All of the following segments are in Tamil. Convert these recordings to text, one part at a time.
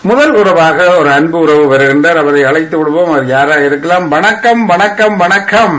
முதல் உறவாக ஒரு அன்பு உறவு வருகின்றார் அவரை அழைத்து விடுவோம் அவர் யாராக இருக்கலாம் வணக்கம் வணக்கம் வணக்கம்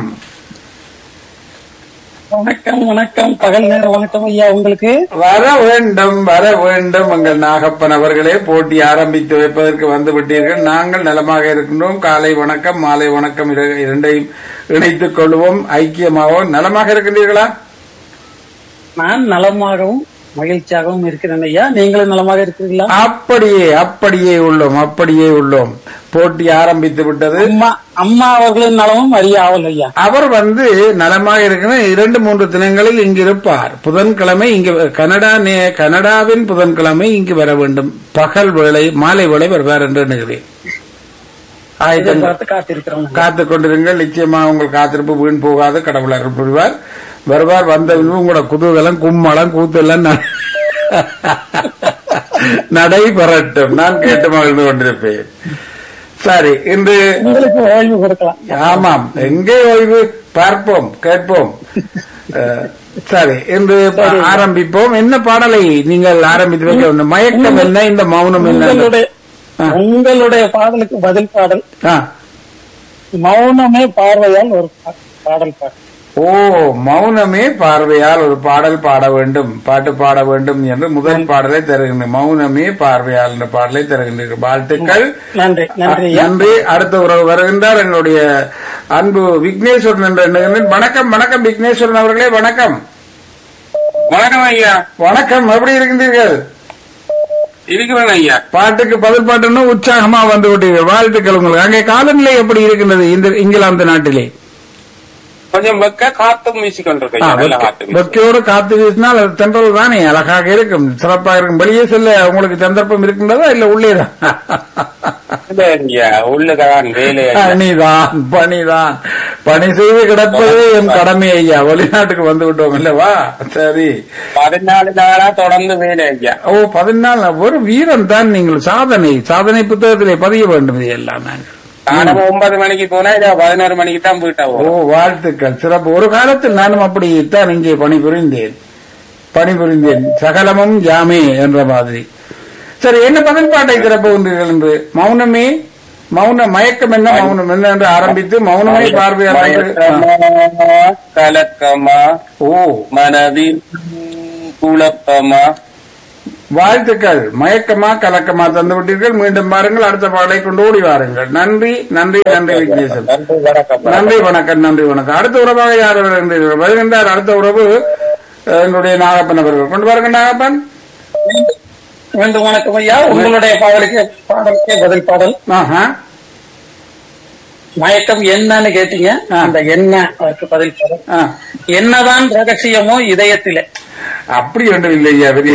வணக்கம் வணக்கம் பகல் நேர வணக்கம் ஐயா உங்களுக்கு வர வேண்டும் வர வேண்டும் எங்கள் நாகப்பன் அவர்களே போட்டி ஆரம்பித்து வைப்பதற்கு வந்து விட்டீர்கள் நாங்கள் நலமாக இருக்கின்றோம் காலை வணக்கம் மாலை வணக்கம் இர- இரண்டையும் இணைத்துக் கொள்வோம் ஐக்கியமாகவும் நலமாக இருக்கின்றீர்களா நான் நலமாகவும் மகிழ்ச்சியாகவும் இருக்கிறேன் ஐயா நீங்களும் நலமாக இருக்கிறீங்களா அப்படியே அப்படியே உள்ளோம் அப்படியே உள்ளோம் போட்டி ஆரம்பித்து விட்டது அம்மா அம்மா அவர்களின் நலமும் அறிய ஆவல் ஐயா அவர் வந்து நலமாக இருக்கிற இரண்டு மூன்று தினங்களில் இங்கு இருப்பார் புதன்கிழமை இங்கு கனடா நே- கனடாவின் புதன்கிழமை இங்கு வர வேண்டும் பகல் வேளை மாலை வேளை வருவார் என்று எண்ணுகிறேன் ஆயத்தம் எதிர்பார்த்து காத்திருக்கிறோம் ஐயா. காத்துக் கொண்டிருங்கள் நிச்சயமா உங்கள் காத்திருப்பு வீண் போகாது கடவுள் அருள் புரிவார் வருவார் வந்த பின்பு உங்களோட குதூகலம் கும்மளம் கூத்தெல்லாம் ந- நடைபெறட்டும் நான் கேட்டு மகிழ்ந்து கொண்டிருப்பேன் சரி இன்று உங்களுக்கு ஓய்வு கொடுக்கலாம் ஆமாம் எங்கே ஓய்வு பார்ப்போம் கேட்போம் அஹ், சரி இன்று ப- ஆரம்பிப்போம் என்ன பாடலை நீங்கள் ஆரம்பித்து வைக்க வேண்டும் மயக்கம் என்ன இந்த மௌனம் என்ன உங்களுடைய ஆ. உங்களுடைய பாடலுக்கு பதில் பாடல் ஆ. மௌனமே பார்வையால் ஒரு பா- பாடல் பாடல் ஓ மௌனமே பார்வையால் ஒரு பாடல் பாட வேண்டும் பாட்டு பாட வேண்டும் என்று முதல் பாடலை தருகின்றேன் மௌனமே பார்வையால் என்ற பாடலை தருகின்றீர்கள் வாழ்த்துக்கள் நன்றி நன்றி ஐயா நன்றி அடுத்த உறவு வருகின்றார் எங்களுடைய அன்பு விக்னேஸ்வரன் என்ற எண்ணுகின்றேன் வணக்கம் வணக்கம் விக்னேஸ்வரன் அவர்களே வணக்கம் வணக்கம் ஐயா வணக்கம் எப்படி இருக்கின்றீர்கள் இருக்கிறேன் ஐயா பாட்டுக்கு பதில் பாட்டுன்னு உற்சாகமா வந்து விட்டீர்கள் வாழ்த்துக்கள் உங்களுக்கு அங்கே காலநிலை எப்படி இருக்கின்றது இந்த இங்கிலாந்து நாட்டிலே கொஞ்சம் வெக்க காத்தும் வீசி கொண்டிருக்கு ஆ, ஐயா நல்ல வெக்க- காத்து வீசி. வெக்கையோடு காத்து வீசினால் அது தென்றல் தானே அழகாக இருக்கும் சிறப்பாக இருக்கும் வெளியே செல்ல உங்களுக்கு சந்தர்ப்பம் இருக்கின்றதா இல்ல உள்ளே தான் இல்ல ஐயா உள்ளதான் வேலை ஐயா. பணிதான் பணிதான் பணி செய்து கிடப்பது என் கடமை ஐயா வெளிநாட்டுக்கு வந்து விட்டோம் இல்லவா சரி பதினாலு நாளா தொடர்ந்து வேலை ஐயா ஓ பதினாலு ஒரு வீரன் தான் நீங்கள் சாதனை சாதனை புத்தகத்திலே பதிய வேண்டும் இது எல்லாம் நாங்கள் காலம் ஒன்பது மணிக்கு போனா இல்ல பதினோரு மணிக்கு தான் போயிட்டா ஓ வரும் வாழ்த்துக்கள் சிறப்பு ஒரு காலத்தில் நானும் அப்படித்தான் இங்கே பணிபுரிந்தேன் பணிபுரிந்தேன் சகலமும் யாமே என்ற மாதிரி சரி என்ன பதில் பாட்டை திறப்புகின்றீர்கள் என்று மௌனமே மௌன மயக்கம் என்ன மௌனம் என்ன என்று ஆரம்பித்து மௌனமே பார்வையாளர் என்று- ஆ. மயக்கமா, கலக்கமா ஓ மனதில் குழப்பமா வாழ்த்துக்கள் மயக்கமா கலக்கமா தந்து விட்டீர்கள் மீண்டும் பாருங்கள் அடுத்த பாடலை கொண்டு ஓடி வாருங்கள் நன்றி நன்றி நன்றி விக்னேசன் நன்றி வணக்கம் நன்றி வணக்கம் நன்றி வணக்கம் அடுத்த உறவாக யார் வருகின்றீர்கள் வருகின்றார் அடுத்த உறவு அஹ், என்னுடைய நாகப்பன் அவர்கள் கொண்டு பாருங்க நாகப்பன் மீண்டும் வணக்கம் ஐயா உங்களுடைய பாடலுக்கு பாடலுக்கே பதில் பாடல் ஆஹா மயக்கம் என்னன்னு கேட்டீங்க ஆ. அந்த என்ன அதற்கு பதில் பாடல் ஆ. என்னதான் ரகசியமோ இதயத்திலே அப்படி ஒன்றும் இல்லையா பெரிய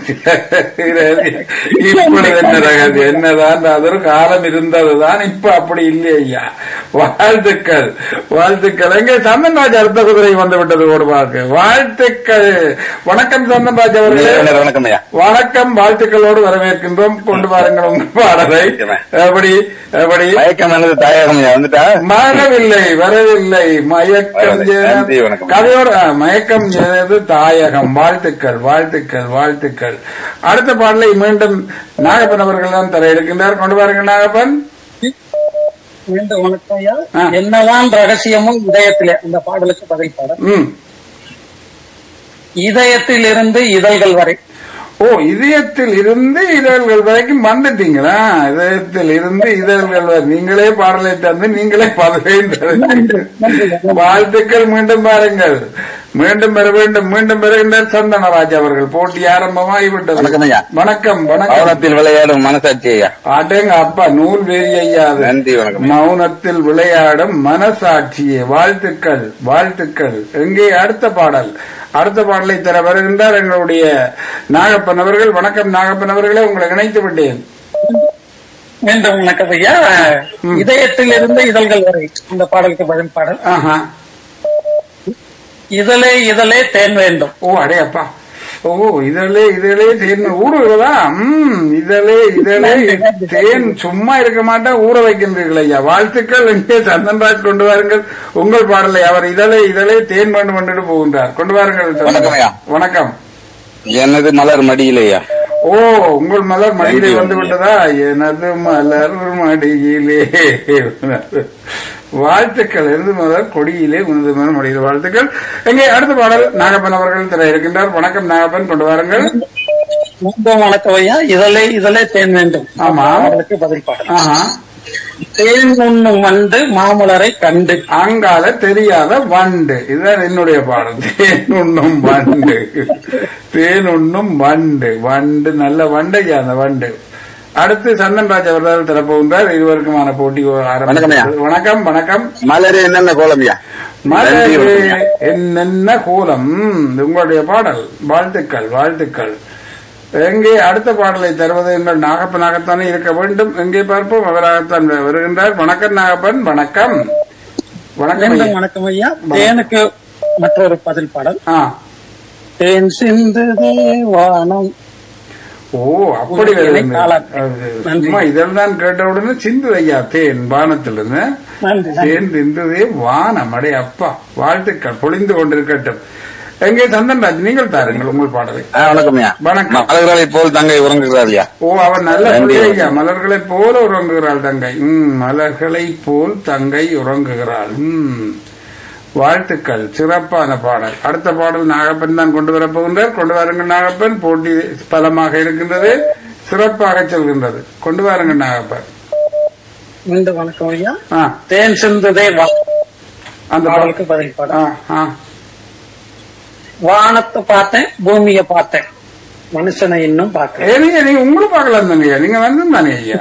இப்பொழுது என்ன ரகசியம் என்னதான் அது ஒரு காலம் இருந்ததுதான் இப்ப அப்படி இல்லை ஐயா வாழ்த்துக்கள் வாழ்த்துக்கள் எங்க சந்தன்ராஜ் அடுத்த குதிரை வந்து விட்டது ஓடுவாக்கு வாழ்த்துக்கள் வணக்கம் சந்தன்ராஜ் அவர்களே வணக்கம் ஐயா வணக்கம் வாழ்த்துக்களோடு வரவேற்கின்றோம் கொண்டு வாருங்கள் உங்க பாடலை எப்படி எப்படி மயக்கம் என்னது தாயகம் ஐயா வந்துட்டா வரவில்லை வரவில்லை மயக்கம் வரவில்லை. ஜெயம். நன்றி, வணக்கம். கதையோடு ஆ, மயக்கம் ஜெயது தாயகம் வாழ்த்துக்கள் வாழ்த்துக்கள் வாழ்த்துக்கள் அடுத்த பாடலை மீண்டும் நாகப்பன் அவர்கள் தான் தர இருக்கின்றார் கொண்டு வாருங்கள் நாகப்பன் மீண்டும் வணக்கம் ஐயா ஆ. என்னதான் ரகசியமோ இதயத்திலே அந்த பாடலுக்கு பதில் பாடல் ம் இதயத்தில் இருந்து இதழ்கள் வரை ஓ இதயத்தில் இருந்து இதழ்கள் வரைக்கும் வந்துட்டீங்களா இதயத்தில் இருந்து இதழ்கள் வரை நீங்களே பாடலை தந்து நீங்களே பதிலை தருங்கள். வாழ்த்துக்கள் மீண்டும் பாருங்கள் மீண்டும் பெற வேண்டும் மீண்டும் பெறுகின்றார் சந்தனராஜ் அவர்கள் போட்டி ஆரம்பமாகிவிட்டது வணக்கம் ஐயா. வணக்கம் வணக்கம் மௌனத்தில் விளையாடும் மனசாட்சி ஐயா ஆட்டேங்க அப்பா நூல் வேலி ஐயா அது. நன்றி, வணக்கம். மௌனத்தில் விளையாடும் மனசாட்சியே வாழ்த்துக்கள் வாழ்த்துக்கள் எங்கே அடுத்த பாடல் அடுத்த பாடலை தர வருகின்றார் எங்களுடைய நாகப்பன் அவர்கள் வணக்கம் நாகப்பன் அவர்களே உங்களை இணைத்து விட்டேன் மீண்டும் வணக்கம் ஐயா இதயத்தில் இருந்து இதழ்கள் வரை இந்த பாடலுக்கு பதில் பாடல் ஆஹா இதழே இதழே தேன் வேண்டும் ஓ அடே அப்பா ஓ இதழே இதழே தேன் ஊறுகிறதா ம் இதழே இதழே தேன் சும்மா இருக்க மாட்டேன் ஊற வைக்கின்றீர்கள் ஐயா வாழ்த்துக்கள் எங்கே சந்தன்ராஜ் கொண்டு வாருங்கள் உங்கள் பாடலை அவர் இதழே இதழே தேன் வேண்டும் என்று போகின்றார் கொண்டு வாருங்கள் வணக்கம் ஐயா. வணக்கம் எனது மலர் மடியிலையா ஓ உங்கள் மலர் மடியிலே வந்து விட்டதா எனது மலர் மடியிலே வாழ்த்துக்கள் எனது மலர் கொடியிலே உனது மலர் மடியிலே வாழ்த்துக்கள் எங்கே அடுத்த பாடல் நாகப்பன் அவர்கள் திரை இருக்கின்றார் வணக்கம் நாகப்பன் கொண்டு வாருங்கள் மீண்டும் வணக்கம் ஐயா இதழே இதழே தேன் வேண்டும் ஆமா. அவர்களுக்கு பதில் பாடல் ஆஹா தேன் உண்ணும் வண்டு மாமலரை கண்டு அங்கால தெரியாத வண்டு இதுதான் என்னுடைய பாடல் தேன் உண்ணும் வண்டு தேன் உண்ணும் வண்டு வண்டு நல்ல வண்டையா அந்த வண்டு அடுத்து சந்தன்ராஜ் அவர்கள் திறப்புகின்றார் இருவருக்குமான போட்டி வணக்கம் ஐயா. ஆரம்பித்து வணக்கம் வணக்கம் மலர் என்னென்ன கோலம்யா நன்றி மலரே வணக்கம். என்னென்ன கோலம் ம், உங்களுடைய பாடல் வாழ்த்துக்கள் வாழ்த்துக்கள் எங்கே அடுத்த பாடலை தருவது எங்கள் நாகப்பனாகத்தானே இருக்க வேண்டும் எங்கே பார்ப்போம் அவராகத்தான் வருகின்றார் வணக்கம் நாகப்பன் வணக்கம் வணக்கம் மீண்டும் ஐயா. வணக்கம் ஐயா தேனுக்கு மற்றொரு பதில் பாடல் ஆ தேன் சிந்துதே வானம் ஓ அப்படி உங்களுக்கு வருகிறது. காலம். அது நன்றி. சும்மா இதெல்லாம் கேட்ட உடனே சிந்து ஐயா தேன் வானத்திலிருந்து நன்றி நன்றி. தேன் திந்ததே வானம் அடே அப்பா வாழ்த்துக்கள் பொழிந்து கொண்டிருக்கட்டும் எங்கே சந்தன்ராஜ் நீங்கள் தாருங்கள் உங்கள் பாடலை ஆ, வணக்கம்யா வணக்கம். மலர்களை போல் தங்கை உறங்குகிறாரியா ஓ அவன் நல்ல நன்றி. பிள்ளை ஐயா மலர்களைப் போல உறங்குகிறாள் தங்கை ம் மலர்களைப் போல் தங்கை உறங்குகிறாள் ம் வாழ்த்துக்கள் சிறப்பான பாடல் அடுத்த பாடல் நாகப்பன் தான் கொண்டு வரப் போகின்றார் கொண்டு வாருங்கள் நாகப்பன் போட்டி பலமாக இருக்கின்றது சிறப்பாக செல்கின்றது கொண்டு வாருங்கள் நாகப்பன் மீண்டும் வணக்கம் ஐயா ஆ தேன் சிந்துதே வா அந்த பாடலுக்கு பாடல் பதில் பாடல் ஆ ஆ வானத்தை பார்த்தேன் பூமியை பார்த்தேன் மனுஷனை இன்னும் பார்க்க ஏ, நீங்க நீங்க உங்களும் பார்க்கலாம் தானே நீங்க வந்து தானே ஐயா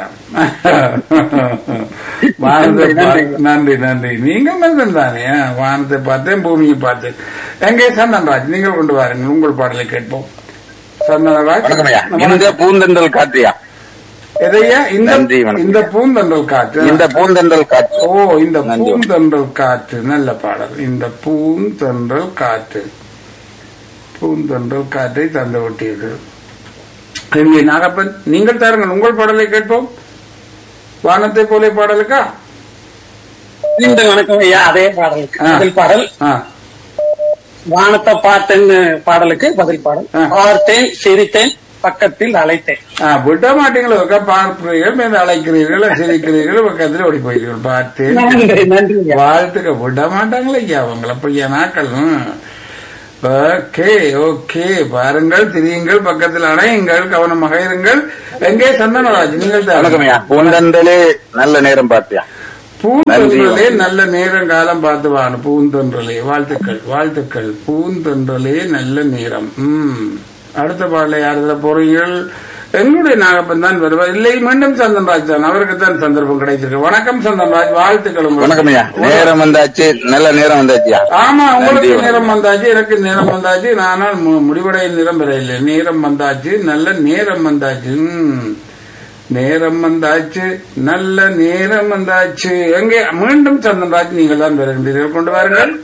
வானத்தை பா- நன்றி நன்றி நீங்க வந்து தானே வானத்தை பார்த்தேன் பூமியை பார்த்தேன் எங்கே சந்தன்ராஜ் நீங்கள் கொண்டு வாருங்கள் உங்கள் பாடலை கேட்போம் சந்தனராஜ் வணக்கம்யா இந்த பூந்தென்றல் காற்றியா எதையா இந்த நன்றி, வணக்கம். இந்த பூந்தன்றல் காற்று இந்த பூந்தென்றல் காற்று ஓ இந்த நன்றி. பூந்தன்றல் காற்று நல்ல பாடல் இந்த பூந்தன்றல் காற்று பூந்தன்றல் காற்றை தந்து விட்டீர்கள் எங்கே நாகப்பன் நீங்கள் தாருங்கள் உங்கள் பாடலை கேட்போம் வானத்தை போலே பாடலுக்கா மீண்டும் வணக்கம் ஐயா அதே பாடலுக்கு ஆ. பதில் பாடல் ஆ, வானத்தை பார்த்தேன்னு பாடலுக்கு பதில் பாடல் ஆ. பார்த்தேன் சிரித்தேன் பக்கத்தில் அழைத்தேன் ஆ, விட மாட்டீங்களோ ஒருக்கா பார்க்கிறீர்கள் மேல அழைக்கிறீர்கள் சிரிக்கிறீர்கள் பக்கத்தில் ஓடி போயிருக்கீர்கள் பார்த்தேன் நன்றி நன்றி ஐயா. வாழ்த்துக்க விட மாட்டாங்களே ஐயா அவங்கள பைய நாட்கள் ஓகே ஓகே பாருங்கள் திரியுங்கள் பக்கத்தில் அணையுங்கள் கவனமாக இருங்கள் எங்கே சந்தனராஜ் நீங்கள் தான். வணக்கம்யா பூந்தென்றலே நல்ல நேரம் பார்த்தியா பூந்தொன்றலே நல்ல நேரம் காலம் பார்த்து வாங்க பூந்தொன்றலே வாழ்த்துக்கள் வாழ்த்துக்கள் பூந்தொன்றலே நல்ல நேரம் ம் அடுத்த பாடலை யாருல போறீர்கள் எங்களுடைய நாகப்பன் தான் வருவார் இல்லை மீண்டும் சந்தன்ராஜ் தான் அவருக்கு தான் சந்தர்ப்பம் கிடைச்சிருக்கு வணக்கம் சந்தன்ராஜ் வாழ்த்துக்கள் உங்களுக்கு. வணக்கம்யா நேரம் வந்தாச்சு நல்ல நேரம் வந்தாச்சியா ஆமா உங்களுக்கு நன்றி, நேரம் வந்தாச்சு எனக்கு நேரம் வந்தாச்சு ஆனால் மு- முடிவடைய நேரம் பெறவில்லை நேரம் வந்தாச்சு நல்ல நேரம் வந்தாச்சு ம். நேரம் வந்தாச்சு நல்ல நேரம் வந்தாச்சு எங்கே மீண்டும் சந்தன்ராஜ் நீங்கள் தான் பெறுகின்றீர்கள் கொண்டு வாருங்கள்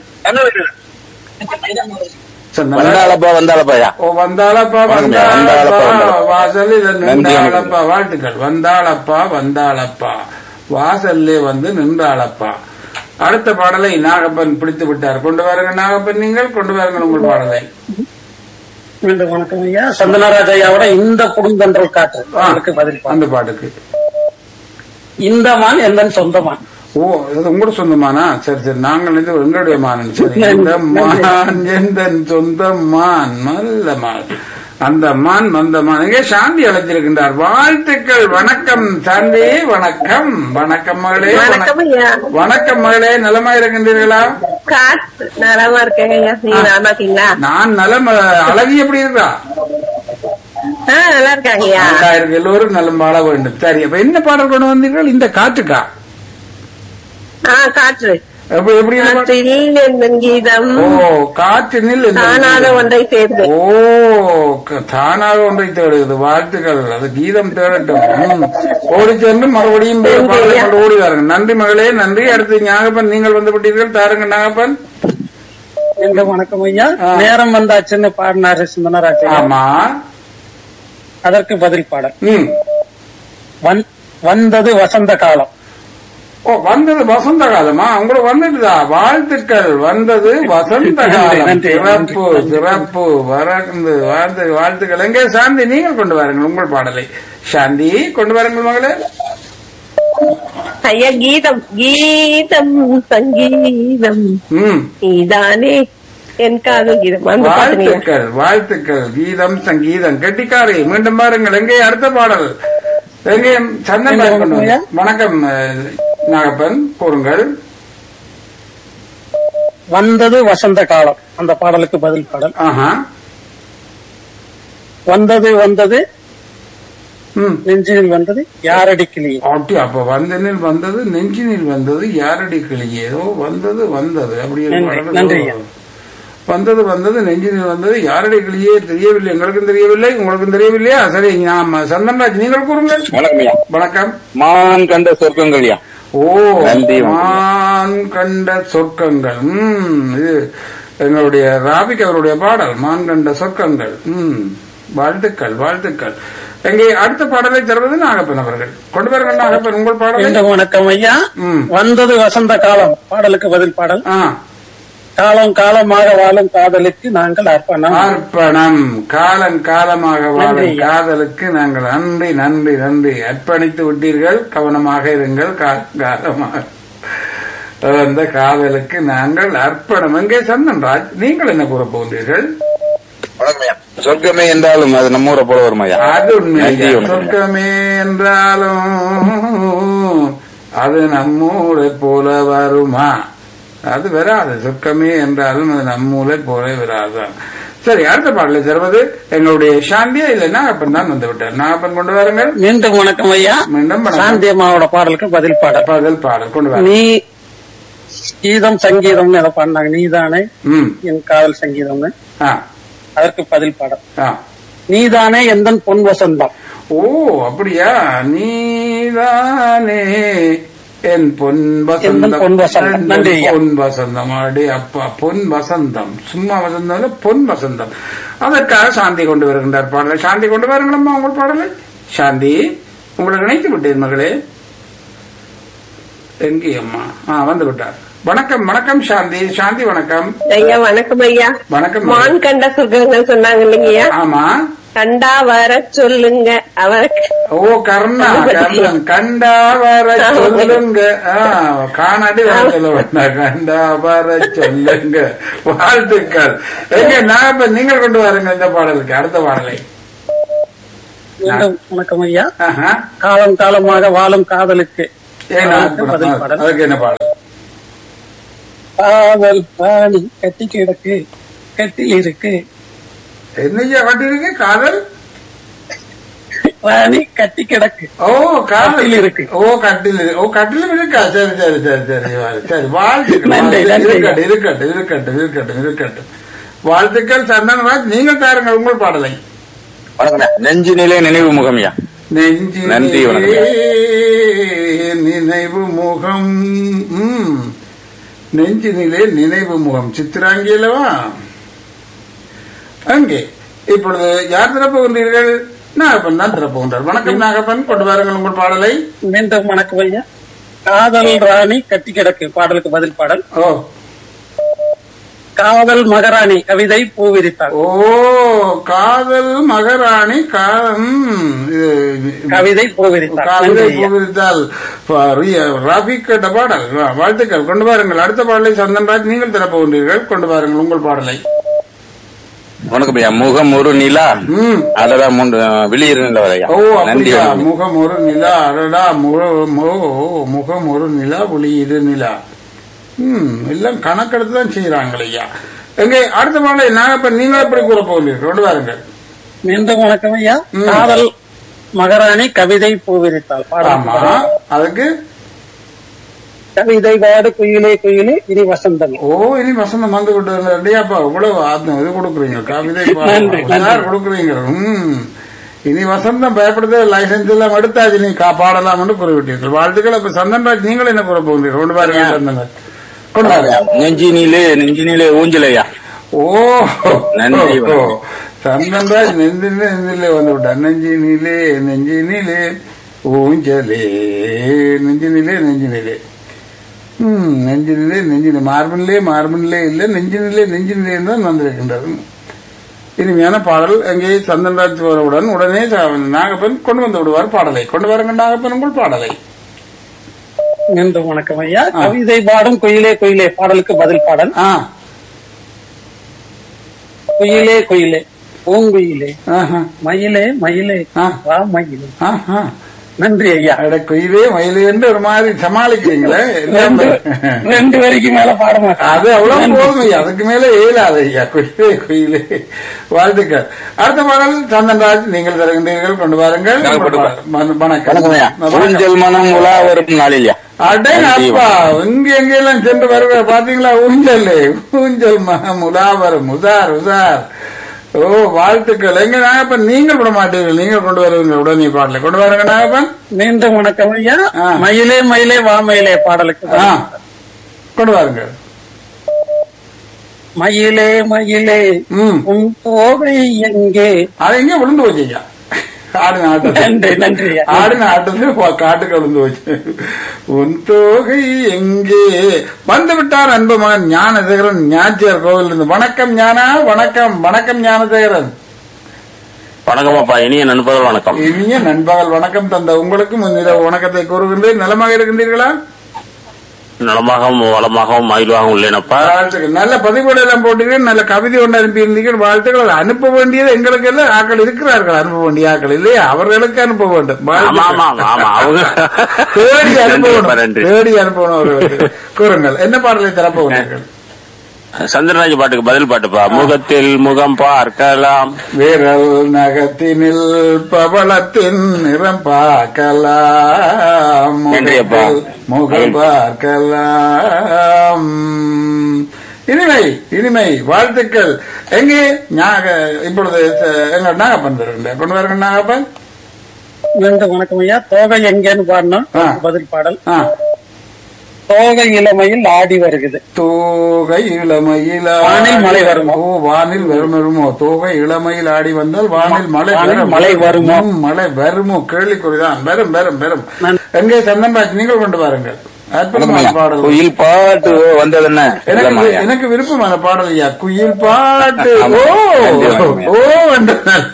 சந்தன்ராஜ் வந்தாளப்பா வந்தாளப்பாயா ஓ வந்தாளப்பா வாங்க, வந்தாளப்பா வந்தாளப்பா. வாசலில் நன்றி, நின்றாளப்பா வாழ்த்துக்கள் வந்தாளப்பா வந்தாளப்பா வாசல்லே வந்து நின்றாளப்பா அடுத்த பாடலை நாகப்பன் பிடித்து விட்டார் கொண்டு வாருங்க நாகப்பன் நீங்கள் கொண்டு வாருங்கள் உங்கள் பாடலை மீண்டும் வணக்கம் ஐயா சந்தனராஜ் ஐயாவோட இந்த புடுங்கன்றல் காற்று ஆ, அதுக்கு பதில் பாடல் அந்த பாட்டுக்கு இந்த மான் எந்தன் சொந்த மான் ஓ அது உங்களோட சொந்தமானா சரி சரி நாங்கள் இது எங்களுடைய மான் சரி இந்த மான் எந்த சொந்த மான் நல்ல மான் அந்த மான் வந்த மான் இங்கே சாந்தி அழைத்திருக்கின்றார் வாழ்த்துக்கள் வணக்கம் சாந்தி வணக்கம் வணக்கம் மகளே வணக்கம் ஐயா வணக்கம் மகளே நலமா இருக்கின்றீர்களா காத்து நலமா இருக்கேங்க ஐயா நீங்க நலமா இருக்கீங்களா நான் நலம் அழகி எப்படி இருக்கா ஆ நல்லா இருக்காங்க ஐயா நல்லா இருக்கு எல்லோரும் நலம் வாழ வேண்டும் சரி அப்ப என்ன பாடல் கொண்டு வந்தீர்கள் இந்த காற்றுக்கா ஆ காற்று அப்ப எப்படி இந்த பாட்டு? காற்றில் எந்தன் கீதம் ஓ காற்றினில் இந்த காணாத ஒன்றை சேர்ந்து ஓ க- தானாக ஒன்றை தேடுகிறது வாழ்த்துக்கள் அது கீதம் தேடட்டும் ம். ஓடி சென்று மறுபடியும் போய் பாடலை கொண்டு ஓடி வாருங்க நன்றி மகளே நன்றி அடுத்து ஞாகப்பன் நீங்கள் வந்து விட்டீர்கள் தாருங்க நாகப்பன் மீண்டும் வணக்கம் ஐயா ஆ. நேரம் வந்தாச்சுன்னு பாடினாரு சந்தனராஜ் ஐயா ஆமா அதற்கு பதில் பாடல் ம் வந்- வந்தது வசந்த காலம் ஓ வந்தது வசந்த காலமா உங்களுக்கு வந்துட்டுதா வாழ்த்துக்கள் வந்தது வசந்த காலம் நன்றி, சிறப்பு நன்றி. சிறப்பு வரந்து வாழ்த்து வாழ்த்துக்கள் எங்கே சாந்தி நீங்கள் கொண்டு வாருங்கள் உங்கள் பாடலை சாந்தி கொண்டு வாருங்கள் மகளே ஐயா கீதம் கீதம் சங்கீதம் ம் நீதானே என் காதல் கீதம் அந்த பாட்டுங்க வாழ்த்துக்கள் வாழ்த்துக்கள் கீதம் சங்கீதம் கெட்டிக்காரி மீண்டும் பாருங்கள் எங்கே அடுத்த பாடல் எங்கே சந்தன் பாய் கொண்டு வாங்க. வணக்கம் அஹ், நாகப்பன் கூறுங்கள் வந்தது வசந்த காலம் அந்த பாடலுக்கு பதில் பாடல் ஆஹா வந்தது வந்தது ம் நெஞ்சில் வந்தது யாரடி கிளியே அப்படி அப்ப வந்தனில் வந்தது நெஞ்சினில் வந்தது யாரடி கிளியே ஏதோ வந்தது வந்தது அப்படி ஒரு நன்றி, பாடல் நன்றி. ஏதோ. வந்தது வந்தது நெஞ்சினில் வந்தது யாரடி கிளியே தெரியவில்லை எங்களுக்கும் தெரியவில்லை உங்களுக்கும் தெரியவில்லையா சரி நாம சந்தன்ராஜ் நீங்கள் கூறுங்கள் வணக்கம் ஐயா வணக்கம் மான் கண்ட சொர்க்கங்கள்யா ஓ நன்றி, வணக்கம். மான் கண்ட சொர்க்கங்கள் ம் இது எங்களுடைய ராபிக் அவருடைய பாடல் மான் கண்ட சொர்க்கங்கள் ம் வாழ்த்துக்கள் வாழ்த்துக்கள் எங்கே அடுத்த பாடலை தருவது நாகப்பன் அவர்கள் கொண்டு வருங்கள் நாகப்பன் உங்கள் பாடலை மீண்டும் வணக்கம் ஐயா ம். வந்தது வசந்த காலம் பாடலுக்கு பதில் பாடல் ஆ காலம் காலமாக வாழும் காதலுக்கு நாங்கள் அர்ப்பணம் அர்ப்பணம் காலம் காலமாக வாழும் நன்றி. காதலுக்கு நாங்கள் நன்றி நன்றி நன்றி அர்ப்பணித்து விட்டீர்கள் கவனமாக இருங்கள் கா- காலமாக அந்த காதலுக்கு நாங்கள் அர்ப்பணம் எங்கே சந்தன்ராஜ் நீங்கள் என்ன கூற போகிறீர்கள் வணக்கம் ஐயா சொர்க்கமே என்றாலும் அது நம்ம ஊரை போல வருமா ஐயா அது உண்மை நன்றி, ஐயா. வணக்கம். சொர்க்கமே என்றாலும் அது நம்மூரை போல வருமா அது வராது சொர்க்கமே என்றாலும் அது நம்மூரை போல வராது சரி அடுத்த பாடலை தருவது எங்களுடைய சாந்தியா இல்லை நாகப்பன் தான் வந்து விட்டார் நாகப்பன் கொண்டு வாருங்கள் மீண்டும் வணக்கம் ஐயா மீண்டும் வணக்கம். சாந்தி அம்மாவோட பாடலுக்கு பதில் பாடல் பாடல் பாடல் கொண்டு வாருங்கள் நீ கீதம் சங்கீதம்னு எதை பாடினாங்க நீதானே ம் என் காதல் சங்கீதம்னு ஆ அதற்கு பதில் பாடல் ஆ நீதானே எந்தன் பொன் வசந்தம் ஓ அப்படியா நீதானே என் பொன் எந்தன் பொன் வசந்தம் வசந்தம். நன்றி ஐயா. பொன் வசந்தம் அடி அப்பா பொன் வசந்தம் சும்மா வசந்தம் இல்ல, பொன் வசந்தம் அதற்காக சாந்தி கொண்டு வருகின்றார் பாடலை சாந்தி கொண்டு வருங்களம்மா உங்கள் பாடலை சாந்தி உங்களை நினைத்து விட்டேன் மகளே எங்கே அம்மா ஆ வந்து விட்டார் வணக்கம் வணக்கம் சாந்தி சாந்தி வணக்கம் ஐயா வணக்கம் ஐயா வணக்கம் மான் கண்ட சுகங்கள் சொன்னாங்க இல்லைங்கய்யா ஆமா கண்டா வர சொல்லுங்க அவருக்கு ஓ கர்ணா கர்ணன் கண்டா வர சொல்லுங்க ஆ, காணாடி வர சொல்ல வேண்டாம் கண்டா வர சொல்லுங்க வாழ்த்துக்கள் எங்க நான் இப்ப நீங்கள் கொண்டு வாருங்க இந்த பாடலுக்கு அடுத்த பாடலை மீண்டும் வணக்கம் ஐயா ஆஹா. காலம் காலமாக வாழும் காதலுக்கு ஏன் நான் அதற்கு பதில் பாடல் அதுக்கு என்ன பாடல் காதல் ராணி கட்டி கிடக்கு கட்டில் இருக்கு என்னையா கட்டிருக்கு காதல் ராணி கட்டி கிடக்கு ஓ காதல் கட்டில் இருக்கு. ஓ கட்டில் இருக்கு. ஓ கட்டிலும் இருக்கா சரி சரி சரி சரி வாழ்- சரி வாழ்த்துக்கள் நன்றி, வாழ்த்துக்கள். நன்றி. இருக்கட்டும் இருக்கட்டும் இருக்கட்டும் இருக்கட்டும் இருக்கட்டும் வாழ்த்துக்கள் சந்தனராஜ் நீங்கள் தாருங்கள் உங்கள் பாடலை வணக்கம் ஐயா நெஞ்சினிலே நினைவு முகம் ஐயா நெஞ்சினிலே நன்றி, வணக்கம். நினைவு முகம் ம். நெஞ்சினிலே நினைவு முகம் சித்திராங்கி அல்லவா அங்கே இப்பொழுது யார் திறப்புகின்றீர்கள் நாகப்பன் தான் திறப்புகின்றார் வணக்கம் நாகப்பன் கொண்டு வாருங்கள் உங்கள் பாடலை மீண்டும் வணக்கம் ஐயா காதல் ராணி கட்டி கிடக்கு பாடலுக்கு பதில் பாடல் ஓ காதல் மகராணி கவிதை பூவிரித்தாள் ஓ காதல் மகராணி காதம் கவிதை பூவிரித்தாள் காவிரை நன்றி ஐயா. பூவிரித்தால் ராபிக் கேட்ட பாடல் வா- வாழ்த்துக்கள் கொண்டு வாருங்கள் அடுத்த பாடலை சந்தன்ராஜ் நீங்கள் திறப்புகின்றீர்கள் கொண்டு வாருங்கள் உங்கள் பாடலை வணக்கம் ஐயா முகம் ஒரு நிலா ம் அததான் மூன்று வெளியிருந்தவர் ஐயா ஓ நன்றி அப்படியா வணக்கம். முகம் ஒரு நிலா அடடா முகம் ஓ, முகம் ஒரு நிலா ஒளி இரு நிலா ம் எல்லாம் கணக்கெடுத்து தான் செய்யறாங்க ஐயா எங்க அடுத்த பாடலை நாகப்பன் நீங்கள் எப்படி கூற போகிறீர்கள் கொண்டு வாருங்கள் மீண்டும் வணக்கம் ஐயா ம். காதல் மகராணி கவிதை பூவிரித்தாள் பாடலுக்கு ஆமா பதில். அதுக்கு கவிதை பாடு குயிலே குயிலே இனி வசந்தம் ஓ இனி வசந்தம் வந்து விட்டு ரெடியாப்பா இவ்வளவு ஆத்ம இது கொடுக்குறீங்க கவிதை நன்றி, பாடம் யார் கொடுக்குறீங்க ம் இனி வசந்தம் பயப்படுது லைசன்ஸ் எல்லாம் எடுத்தாச்சு நீ கா பாடலாம்னு குறிப்பிட்டீர்கள் வாழ்த்துக்கள் அப்ப சந்தன்ராஜ் நீங்கள் என்ன கூற போகிறீர்கள் கொண்டு பாருங்க சந்தன்ராஜ் கொண்டு வணக்கம் ஐயா. பாருங்க நெஞ்சினிலே நெஞ்சினிலே ஊஞ்சல் ஐயா ஓ நன்றி, ஓ, வணக்கம். சந்தன்ராஜ் நெஞ்சிலே நெஞ்சிலே வந்து விட்டார் நெஞ்சினிலே நெஞ்சினிலே ஊஞ்சலே நெஞ்சினிலே நெஞ்சினிலே ம் நெஞ்சினிலே நெஞ்சின மார்பினிலே மார்பினிலே இல்லை நெஞ்சினிலே நெஞ்சினிலே தான் வந்திருக்கின்றது இனிமையான பாடல் அங்கே சந்தன்ராஜ் வருவுடன் உடனே ச- நாகப்பன் கொண்டு வந்து விடுவார் பாடலை கொண்டு வாருங்க நாகப்பன் உங்கள் பாடலை மீண்டும் வணக்கம் ஐயா கவிதை பாடும் குயிலே குயிலே பாடலுக்கு பதில் பாடல் ஆ குயிலே குயிலே பூங்குயிலே ஆஹா மயிலே மயிலே ஆ. வா மயிலே ஆஹா நன்றி ஐயா அட குயிலே மயிலே என்று ஒரு மாதிரி சமாளிக்கிறீங்களே ரெண்டு ரெண்டு வரைக்கும் மேல பாட மாட்டேன் அது அவ்வளவு போதும் ஐயா அதுக்கு மேல இயலாது ஐயா குயிலே குயிலே வாழ்த்துக்கள் அடுத்த பாடல் சந்தன்ராஜ் நீங்கள் தருகின்றீர்கள் கொண்டு வாருங்கள் நான் கொண்டு வரேன். வணக்கம் வணக்கம் ஐயா வணக்கம். ஊஞ்சல் மனம் உலா வரும் நாளில்யா அடே அப்பா இங்க எங்கெல்லாம் சென்று வருவ பாத்தீங்களா ஊஞ்சல் ஊஞ்சல் மகம் உலாவரும் உதார் உதார் ஓ வாழ்த்துக்கள் எங்க நாகப்பன் நீங்கள் விட மாட்டீர்கள் நீங்கள் கொண்டு வருவீங்க உடனே பாடல கொண்டு வாருங்க நாகப்பன் மீண்டும் வணக்கம் ஐயா ஆ. மயிலே மயிலே வா மயிலே பாடலுக்கு ஆ பதில். கொண்டு வாருங்க மயிலே மயிலே ம் உன் தோகை எங்கே அது எங்க விழுந்து போச்சு ஐயா ஆடு நாட்டு நன்றி நன்றி ஐயா ஆடு நாட்டுல காட்டுக்கு விழுந்து போச்சு உன் தோகை எங்கே வந்து விட்டார் அன்புமகன் ஞானசேகரன் ஞாச்சியார் கோவில் இருந்து வணக்கம் ஞானா வணக்கம் வணக்கம் ஞானசேகரன் வணக்கம் அப்பா இனிய நண்பர்கள் வணக்கம் இனிய நண்பகல் வணக்கம் தந்த உங்களுக்கும் இந்த வணக்கத்தை கூறுகின்றேன் நலமாக இருக்கின்றீர்களா நலமாகவும் வளமாகவும் மகிழ்வாகவும் உள்ளேனப்பா வாழ்த்துக்கள் நல்ல பதிவுகள் எல்லாம் போட்டீர்கள் நல்ல கவிதை ஒன்று அனுப்பியிருந்தீர்கள் வாழ்த்துக்கள் அதை அனுப்ப வேண்டியது எங்களுக்கு எல்லாம் ஆக்கள் இருக்கிறார்கள் அனுப்ப வேண்டிய ஆக்கள் இல்லையா அவர்களுக்கு அனுப்ப வேண்டும் ஆமா ஆமா ஆமா, ஆமா அவங்க தேடி நன்றி அப்பா, அனுப்பணும் நன்றி தேடி அனுப்பணும் அவர்களுக்கு கூறுங்கள் என்ன பாடலை தரப்போகிறீர்கள் சந்திரராஜ் பாட்டுக்கு பதில் பாட்டுப்பா முகத்தில் முகம் பார்க்கலாம் விரல் நகத்தினில் பவளத்தின் நிறம் பார்க்கலாம் நன்றி அப்பா. முகம் பார்க்கலாம் இனிமை இனிமை வாழ்த்துக்கள் எங்கே ஞாக இப்பொழுது ச- எங்க நாகப்பன் வருகின்ற கொண்டு வருங்க நாகப்பன் மீண்டும் வணக்கம் ஐயா தோகை எங்கேன்னு பாடணும் ஆ. பதில் பாடல் ஆ தோகை இளமையில் ஆடி வருகிறது தோகை இளமையில் ஆடி- வானில் மழை வருமோ? ஓ வானில் வரும் வருமோ தோகை இளமையில் ஆடி வந்தால் வானில் மழை வானில் வரும். மழை வருமோ? ம், மழை வருமோ கேள்விக்குறிதான் வரும் வரும் வரும் நன்றி. எங்கே சந்தன்ராஜ் நீங்கள் கொண்டு வாருங்கள் அற்புதமான பாடல் குயில் பாட்டு வந்தது என்ன எனக்கு எனக்கு விருப்பமான பாடல் ஐயா குயில் பாட்டு ஆமா. ஓ நன்றி, வணக்கம் ஐயா. ஓ என்று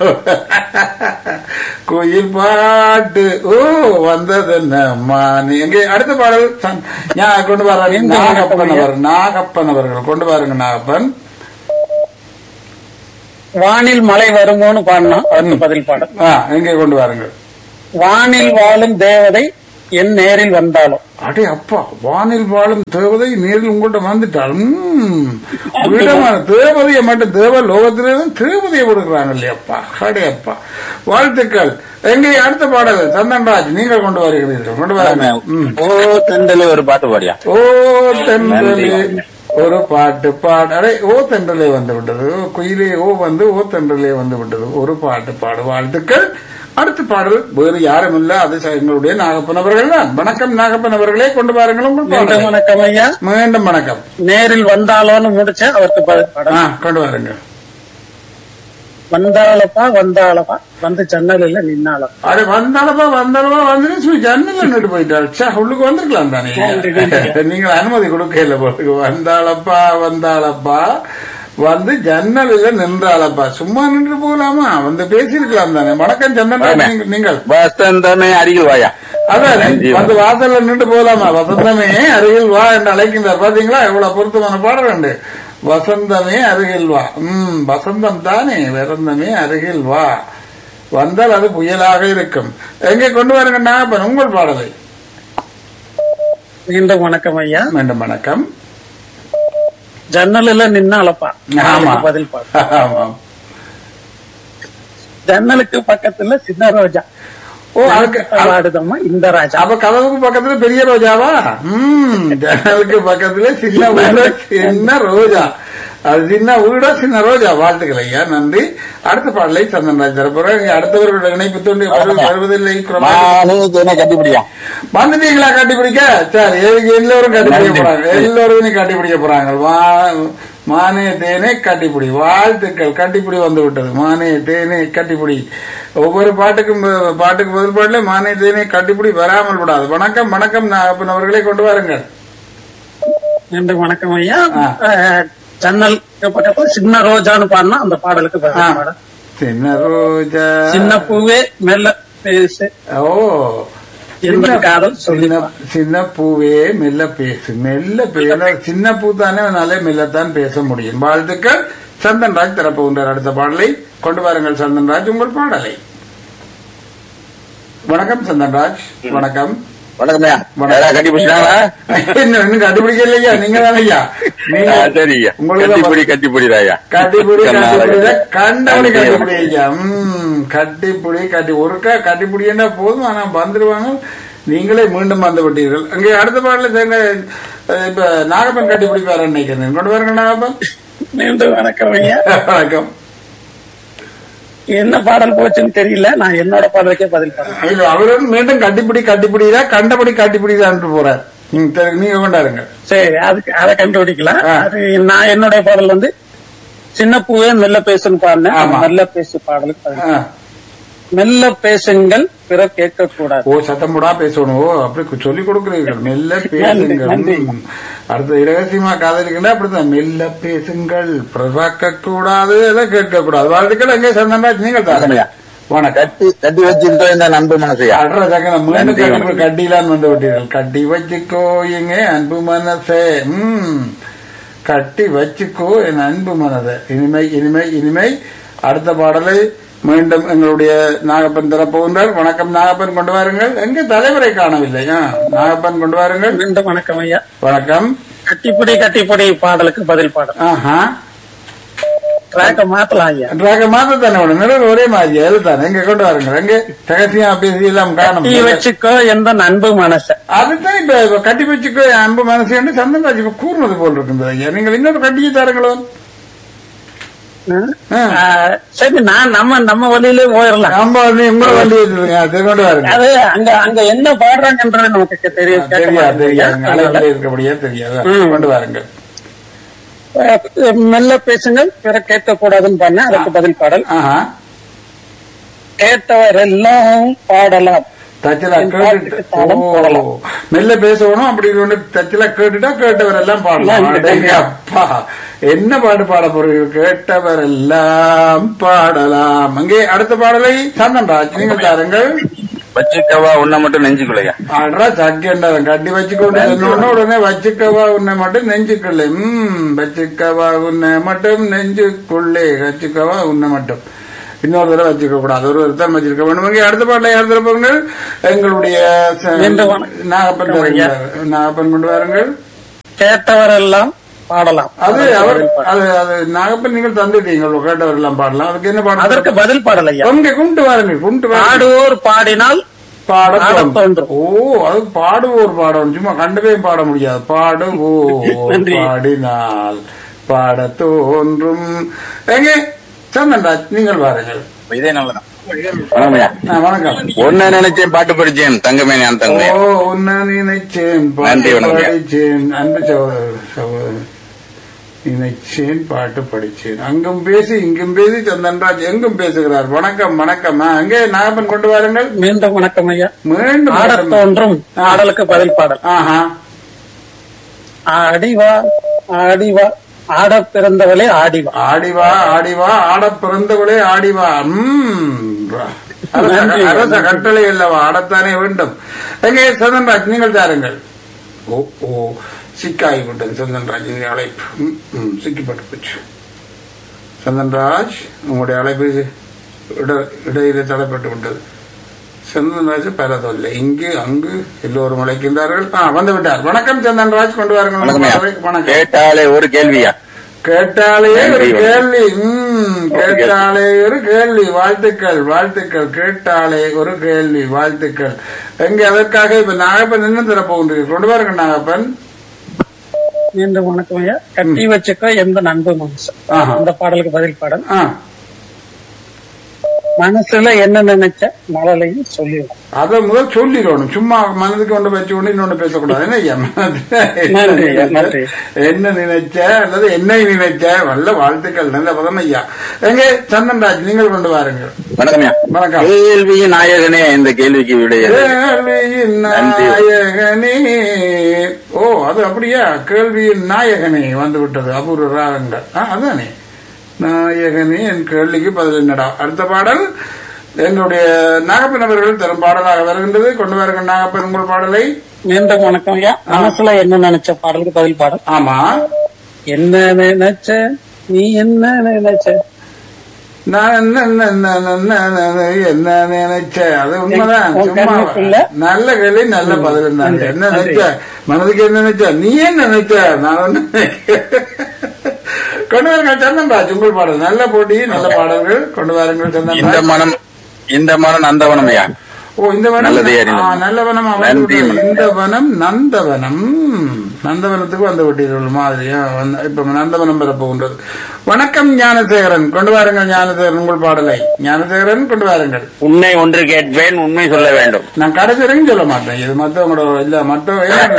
குயில் பாட்டு ஓ வந்தது மானி எங்கே அடுத்த பாடல் சன்- ஞா- கொண்டு வர எங்க நாகப்பன் ஐயா? அவர் நாகப்பன் அவர்கள் கொண்டு வாருங்க நாகப்பன் வானில் மழை வருமோன்னு பாடணும் அதுக்கு பதில் பாடல் ஆ எங்கே கொண்டு வாருங்கள் வானில் வாழும் தேவதை என் நேரில் வந்தாலும் அடே அப்பா வானில் வாழும் தேவதை நேரில் உங்கள்கிட்ட வந்துட்டாள் ம், விடமான தேவதையை மட்டும் தேவ லோகத்திலே தான் தேவதையை கொடுக்குறாங்க இல்லையப்பா அடே அப்பா வாழ்த்துக்கள் எங்கே அடுத்த பாடல் சந்தன்ராஜ் நீங்கள் கொண்டு வருகிறீர்கள் கொண்டு வாருங்க ம். ஓ தெண்டலே ஒரு பாட்டு பாடியா ஓ தென்றலே ஒரு பாட்டு பாடு அடே ஓ தென்றலே வந்து விட்டது ஓ, குயிலே ஓ வந்து ஓ தென்றலே வந்து விட்டது ஒரு பாட்டு பாடு வாழ்த்துக்கள் அடுத்த பாடல் வேறு யாரும் இல்ல அது ச- எங்களுடைய நாகப்பன் அவர்கள் தான் வணக்கம் நாகப்பன் அவர்களே கொண்டு வாருங்கள் உங்கள் மீண்டும் பாடலை. வணக்கம் ஐயா மீண்டும் வணக்கம் நேரில் வந்தாலோன்னு முடிச்சேன் அவருக்கு பதில் பாடல் ஆ கொண்டு வாருங்க வந்தாளப்பா வந்தாளப்பா வந்து ஜன்னலில் நின்னாலும் அடே வந்தாலப்பா வந்தாலப்பா வந்து சொல்லி ஜன்னல் நின்று போயிட்டாரு ச்சே, உள்ளுக்கு வந்திருக்கலாம் தானே நீங்க அனுமதி கொடுக்கல போட்டுக்கு வந்தாலப்பா வந்தாலப்பா வந்து ஜன்னலில் நின்றாலப்பா சும்மா நின்று போகலாமா வந்து பேசியிருக்கலாம் தானே வணக்கம் சந்தன் நீங்க- நீங்கள் வசந்தமே அருகில் வாயா அதான் நன்றி. வந்து வாசல்ல நின்று போகலாமா வசந்தமே அருகில் வா என்று அழைக்கின்றார் பாத்தீங்களா எவ்வளவு பொருத்தமான பாடல் உண்டு வசந்தமே அருகில் வா ம் வசந்தம் தானே வசந்தமே அருகில் வா வந்தால் அது புயலாக இருக்கும் எங்கே கொண்டு வாருங்க நாகப்பன் உங்கள் பாடலை மீண்டும் வணக்கம் ஐயா மீண்டும் வணக்கம் ஜன்னலில் நின்னாலப்பா ஆமா அவருக்கு பதில் பாடல் ஆமாம் ஜன்னலுக்கு பக்கத்துல சின்ன ரோஜா ஓ அதுக்கு ஆடுதம்மா இந்த ராஜா அப்ப கதவுக்கு பக்கத்துல பெரிய ரோஜாவா ம் ஜன்னலுக்கு பக்கத்துல சின்ன வீடு சின்ன ரோஜா அது சின்ன வீடோ சின்ன ரோஜா வாழ்த்துக்கள் ஐயா நன்றி அடுத்த பாடலை சந்தன்ராஜ் தரப்போறேன் அடுத்தவர்களுடைய இணைப்பு தோண்டி வருவது- வருவதில்லை குரலாக. என்ன கட்டிப்பிடியா வந்துட்டீங்களா கட்டிப்பிடிக்க சரி எதுக்கு எல்லோரும் கட்டிப்பிடிக்க போறாங்க எல்லோரும் இனி கட்டிப்பிடிக்க போறாங்க வா- மானே தேனே கட்டிப்பிடி வாழ்த்துக்கள் கட்டிப்பிடி வந்து விட்டது மானே தேனே கட்டிப்பிடி ஒவ்வொரு பாட்டுக்கும் ப- பாட்டுக்கு பதில் பாடல மானே தேனே கட்டிப்பிடி வராமல் விடாது வணக்கம் வணக்கம் நாகப்பன் அவர்களை கொண்டு வாருங்கள் மீண்டும் வணக்கம் ஐயா ஆ. அஹ், ஜன்னல் பக்கத்துல சின்ன ரோஜான்னு பாடினா அந்த பாடலுக்கு ஆ. பதில் பாடல் சின்ன ரோஜா சின்ன பூவே மெல்ல பேசு ஓ எந்த சின்ன- காதல் சொல்லி சின்ன சின்ன பூவே மெல்ல பேசு மெல்ல பேச சின்ன பூ தானே அதனால மெல்லத்தான் பேச முடியும் வாழ்த்துக்கள் சந்தன்ராஜ் தரப்போகின்றார் அடுத்த பாடலை கொண்டு வாருங்கள் சந்தன்ராஜ் உங்கள் பாடலை வணக்கம் சந்தன்ராஜ் வணக்கம் வணக்கம்யா வணக்கம். கட்டி பிடிச்சாங்களா இன்னும் இன்னும் கண்டுபிடிக்கலையா நீங்க தானையா நீங்க சரியா உங்களுக்கு கட்டிப்பிடி தான் கட்டிப்பிடிதாயா கட்டிப்புடி கட்டிப்புடி கண்டவனி கட்டிப்புடி ஐயா ம் கட்டிப்புடி கட்டி ஒருக்கா கட்டிப்புடின்னா போதும் ஆனா வந்துருவாங்க நீங்களே மீண்டும் வந்து விட்டீர்கள் அங்கே அடுத்த பாடல தேங்க அஹ், இப்ப நாகப்பன் கட்டிப்பிடி பேர நினைக்கிறேன் கொண்டு வரங்க நாகப்பன் மீண்டும் வணக்கம் ஐயா வணக்கம் என்ன பாடல் போச்சுன்னு தெரியல நான் என்னோட பாடலுக்கே பதில் பாடுறேன் இல்ல அவரும் மீண்டும் கட்டிப்பிடி கட்டிப்பிடிதா கண்டபடி கட்டிப்பிடிதான் போறார் ம், சரி, நீங்க கொண்டாருங்க சரி அதுக்கு அதை கண்டுபிடிக்கலாம் ஆ. அது நான் என்னுடைய பாடல் வந்து சின்ன பூவே மெல்ல பேசுன்னு பாடினேன் ஆமா. மெல்ல பேசு பாடலுக்கு பதில். ஆ. மெல்ல பேசுங்கள் பிற கேட்க கூடாது ஓ சத்தமுடா பேசணும் ஓ அப்படி சொல்லி கொடுக்குறீர்கள் மெல்ல பேசுங்கள் நன்றி. ம். அடுத்த இரகசியமா காதலிக்கணும் அப்படிதான் மெல்ல பேசுங்கள் பிரசாக்க கூடாது எல்லாம் கேட்க கூடாது வாழ்த்துக்கள் எங்கே சந்தன்ராஜ் நீங்கள் தான் வணக்கம்யா. வணக்கம் கட்டி கட்டி வச்சிருந்தோம் இந்த நண்பு மனசையா அட்ரா சக்கன மீண்டும் நன்றி, கட்டி வணக்கம். கட்டிலான் வந்து விட்டீர்கள் கட்டி வச்சுக்கோ எங்க அன்பு மனசே ம் கட்டி வச்சுக்கோ என் அன்பு மனதை இனிமை இனிமை இனிமை அடுத்த பாடலை மீண்டும் எங்களுடைய நாகப்பன் தரப்போகின்றார் வணக்கம் நாகப்பன் கொண்டு வாருங்கள் எங்க தலைவரை காணவில்லை ஆ, நாகப்பன் கொண்டு வாருங்கள் மீண்டும் வணக்கம் ஐயா வணக்கம் கட்டிப்பிடி கட்டிப்பிடி பாடலுக்கு பதில் பாடல் ஆஹா ட்ராக்க மாத்தலாம் ஐயா ராக மாத்த தானே ஒண்ணு நிழல் ஒரே மாதிரி அதுதானே எங்க கொண்டு வாருங்கள் எங்க ரகசியம் பேசி எல்லாம் காணும் கட்டி வச்சுக்கோ எந்த அன்பு மனச அதுதான் இப்ப இப்ப கட்டி வச்சுக்கோ என் அன்பு மனசு என்று சந்தன்ராஜ் இப்ப கூர்னது போல் இருக்குது ஐயா நீங்கள் இன்னொரு கட்டியை தாருங்களோ ஆ. சரி நான் நம்ம நம்ம வழியிலே போயிடலாம் நம்ம வந்து உங்களை வண்டி வச்சிருக்கீங்க அதை கொண்டு வாருங்க அது அங்க அங்க என்ன பாடுறாங்கன்றது நமக்கு தெரியும் கேட்க தெரியாது தெரியாது மாட்டேங்குது. அலைவரில் இருக்கபடியே தெரியாது ம். கொண்டு வாருங்கள் அஹ் மெல்ல பேசுங்கள் பிற கேட்க கூடாதுன்னு பண்ண அதுக்கு பதில் பாடல் ஆஹா கேட்டவர் எல்லாம் பாடலாம் தச்சிலா என் கேட்டுட்டு பாட்டுக்கு தாளம் ஓ போடலாம். மெல்ல பேசணும் அப்படி ஒன்று தச்சிலா கேட்டுட்டா கேட்டவர் எல்லாம் பாடலாம் நன்றி, அடேங்க அப்பா என்ன பாட்டு பாட போறீர்கள் கேட்டவர் எல்லாம் பாடலாம் அங்கே அடுத்த பாடலை சந்தன்ராஜ் நீங்கள் தாருங்கள் வச்சுக்கவா உன்னை மட்டும் நெஞ்சுக்குள்ளையா அடரா சக்கேண்டவன் கட்டி வச்சுக்கொண்டு சொன்ன உடனே வச்சுக்கவா உன்னை மட்டும் நெஞ்சுக்குள்ளே ம் வச்சுக்கவா உன்னை மட்டும் நெஞ்சுக்குள்ளே வச்சுக்கவா உன்னை மட்டும் இன்னொரு தடவை வச்சுக்க கூடாது ஒரு ஒருத்தர் வச்சிருக்க வேண்டும் இங்கே அடுத்த பாட்டில் யார் தரப்போங்க எங்களுடைய ச- எந்த வண- நாகப்பன் தருகிறார். நாகப்பன் கொண்டு வாருங்கள் கேட்டவர் எல்லாம் பாடலாம் அது அதற்கு அவர் பதில் பாடல். அது அது நாகப்பன் நீங்கள் தந்துட்டீங்க கேட்டவர் எல்லாம் பாடலாம் அதுக்கு என்ன பாடலாம் அதற்கு பதில் பாடல் ஐயா இங்கே குண்டு வாருங்கள் குண்டு வாருங்கள் பாடுவோர் பாடினால் பாட பாடத் தோன்றும். தோன்றும். ஓ அது பாடுவோர் பாடணும் சும்மா கண்டவே பாட முடியாது பாடுவோர் நன்றி. பாடினால் பாட தோன்றும் எங்க சந்தன்ராஜ் நீங்கள் வாருங்கள் இதே நல்லதான் வணக்கம்யா ஆ, வணக்கம் ஒன்னு நினைச்சேன் பாட்டு படிச்சேன் தங்கமே ஞான் தங்கமே ஓ உன்னை நினைச்சேன் நன்றி, பாட்டு வணக்கம். படிச்சேன் அன்பு சகோதரர் சகோதரர் நினைச்சேன் பாட்டு படிச்சேன் அங்கும் பேசி இங்கும் பேசி சந்தன்ராஜ் எங்கும் பேசுகிறார் வணக்கம் வணக்கம் ஆ, எங்கே நாகப்பன் கொண்டு வாருங்கள் மீண்டும் வணக்கம் ஐயா மீண்டும் ஆடத் வணக்கம். தோன்றும் பாடலுக்கு பதில் பாடல் ஆஹா ஆடிவா ஆடிவா ஆட பிறந்தவளே ஆடிவா ஆடிவா ஆடிவா ஆட பிறந்தவளே ஆடிவா ம். அரச அரச கட்டளை அல்லவா ஆடத்தானே வேண்டும் எங்கே சந்தன்ராஜ் நீங்கள் தாருங்கள் ஓ ஓ சிக்காகி விட்டது சந்தன்ராஜ் இந்த அழைப்பு ம், ம், சிக்கிப்பட்டு போச்சு சந்தன்ராஜ் உங்களுடைய அழைப்பு இட- இடையிலே தடைப்பட்டு விட்டது சந்தன்ராஜ் பெறதில்லை இங்கு அங்கு எல்லோரும் அழைக்கின்றார்கள் ஆ வந்து விட்டார் வணக்கம் சந்தன்ராஜ் கொண்டு வாருங்கள் வணக்கம்யா வணக்கம் கேட்டாலே ஒரு கேள்வியா கேட்டாலே ஒரு நன்றி. கேள்வி ம், கேட்டாலே ஒரு கேள்வி வாழ்த்துக்கள் வாழ்த்துக்கள் கேட்டாலே ஒரு கேள்வி வாழ்த்துக்கள் எங்க அதற்காக இப்ப நாகப்பன் என்ன தர போகின்றீர்கள் கொண்டு வாருங்க நாகப்பன் மீண்டும் வணக்கம் ஐயா கட்டி வச்சுக்கோ எந்த நண்பு மனசு ஆஹா. அந்த பாடலுக்கு பதில் பாடல் ஆ, மனசுல என்ன நினைச்ச மழலையும் சொல்லிடும் அத முதல் சொல்லிடணும் சும்மா மனதுக்கு கொண்டு வச்சு கொண்டு இன்னொன்னு பேசக்கூடாது என்ன ஐயா? நன்றி ஐயா, நன்றி. என்ன நினைச்ச அல்லது என்னை நினைச்ச நல்ல வாழ்த்துக்கள் நல்ல பதம் ஐயா எங்க சந்தன்ராஜ் நீங்கள் கொண்டு வாருங்கள் வணக்கம்யா வணக்கம் கேள்வியின் நாயகனே இந்த கேள்விக்கு விடைய கேள்வியின் நன்றி. நாயகனே ஓ அது அது அப்படியா கேள்வியின் நாயகனே வந்து விட்டது அபூர்வ ராகங்கள் ஆ, அதானே நாயகனே என் கேள்விக்கு பதில் என்னடா அடுத்த பாடல் என்னுடைய நாகப்பன் அவர்கள் தரும் பாடலாக வருகின்றது கொண்டு வருகின்ற நாகப்பன் உங்கள் பாடலை மீண்டும் வணக்கம் ஐயா மனசுல என்ன நினைச்ச பாடலுக்கு பதில் பாடல் ஆமா என்ன நினைச்ச நீ என்ன நினைச்ச நான் என்ன என்ன என்ன என்ன என்ன என்ன நினைச்சேன் அது உண்மைதான் உன் சும்மா கண்ணுக்குள்ள? நல்ல கேள்வி நல்ல பதில் தான் நன்றி, என்ன நன்றி. நினைச்ச மனதுக்கு என்ன நினைச்ச நீ என்ன நினைச்ச நான் ஒண்ணு கொண்டு வாருங்கள் சந்தன்ராஜ் உங்கள் பாடல் நல்ல போட்டி நல்ல பாடல்கள் கொண்டு வாருங்கள் இந்த சந்தன்ராஜ் மனம் இந்த மனம் நந்தவனம் ஐயா ஓ இந்த வனம் நல்லது அறிந்தது. ஆ, நல்ல வனம் அவன் நன்றி, விட்டது. வணக்கம். இந்த வனம் நந்தவனம் நந்தவனத்துக்கு வந்து விட்டீர்கள் மாதிரியா வந்து- இப்ப நந்தவனம் பெறப்போகின்றது வணக்கம் ஞானசேகரன் கொண்டு வாருங்கள் ஞானசேகரன் உங்கள் பாடலை ஞானசேகரன் கொண்டு வாருங்கள் உன்னை ஒன்று கேட்பேன் உண்மை சொல்ல வேண்டும் நான் கடைசி வரைக்கும் சொல்ல மாட்டேன் இது மத்தவங்களோட இல்ல மத்த